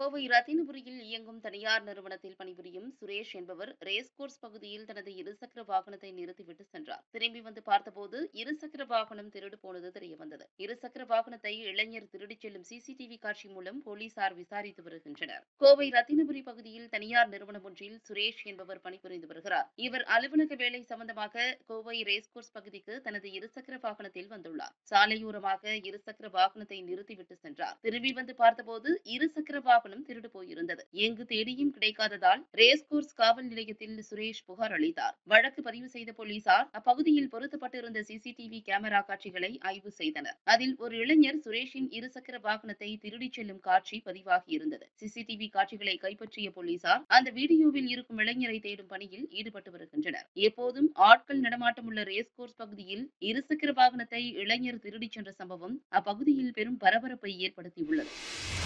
கோவை ரத்தினபுரியில் இயங்கும் தனியார் நிறுவனத்தில் பணிபுரியும் சுரேஷ் என்பவர் ரேஸ்கோர்ஸ் பகுதியில் தனது இருசக்கர வாகனத்தை நிறுத்திவிட்டு சென்றார் திரும்பி வந்து பார்த்தபோது இருசக்கர வாகனம் திருடு போனது தெரியவந்தது இருசக்கர வாகனத்தை இளைஞர் திருடிச் செல்லும் சிசிடிவி காட்சி மூலம் போலீசார் விசாரித்து வருகின்றனர் கோவை ரத்தினபுரி பகுதியில் தனியார் நிறுவனம் ஒன்றில் சுரேஷ் என்பவர் பணிபுரிந்து வருகிறார் இவர் அலுவலக வேலை சம்பந்தமாக கோவை ரேஸ்கோர்ஸ் பகுதிக்கு தனது இருசக்கர வாகனத்தில் வந்துள்ளார் சாலையோரமாக இருசக்கர வாகனத்தை நிறுத்திவிட்டு சென்றார் திரும்பி வந்து பார்த்தபோது இருசக்கர வாகனம் திருடு போயிருந்தது எங்கு தேடியும் கிடைக்காததால் ரேஸ்கோர்ஸ் காவல் நிலையத்தில் சுரேஷ் புகார் அளித்தார் வழக்கு பதிவு செய்த போலீசார் அப்பகுதியில் பொருத்தப்பட்டிருந்த சிசிடிவி கேமரா காட்சிகளை ஆய்வு செய்தனர் அதில் ஒரு இளைஞர் சுரேஷின் இருசக்கர வாகனத்தை திருடிச் செல்லும் காட்சி பதிவாகியிருந்தது சிசிடிவி காட்சிகளை கைப்பற்றிய போலீசார் அந்த வீடியோவில் இருக்கும் இளைஞரை தேடும் பணியில் ஈடுபட்டு வருகின்றனர் எப்போதும் ஆட்கள் நடமாட்டமுள்ள ரேஸ்கோர்ஸ் பகுதியில் இருசக்கர வாகனத்தை இளைஞர் திருடிச் சென்ற சம்பவம் அப்பகுதியில் பெரும் பரபரப்பை ஏற்படுத்தியுள்ளது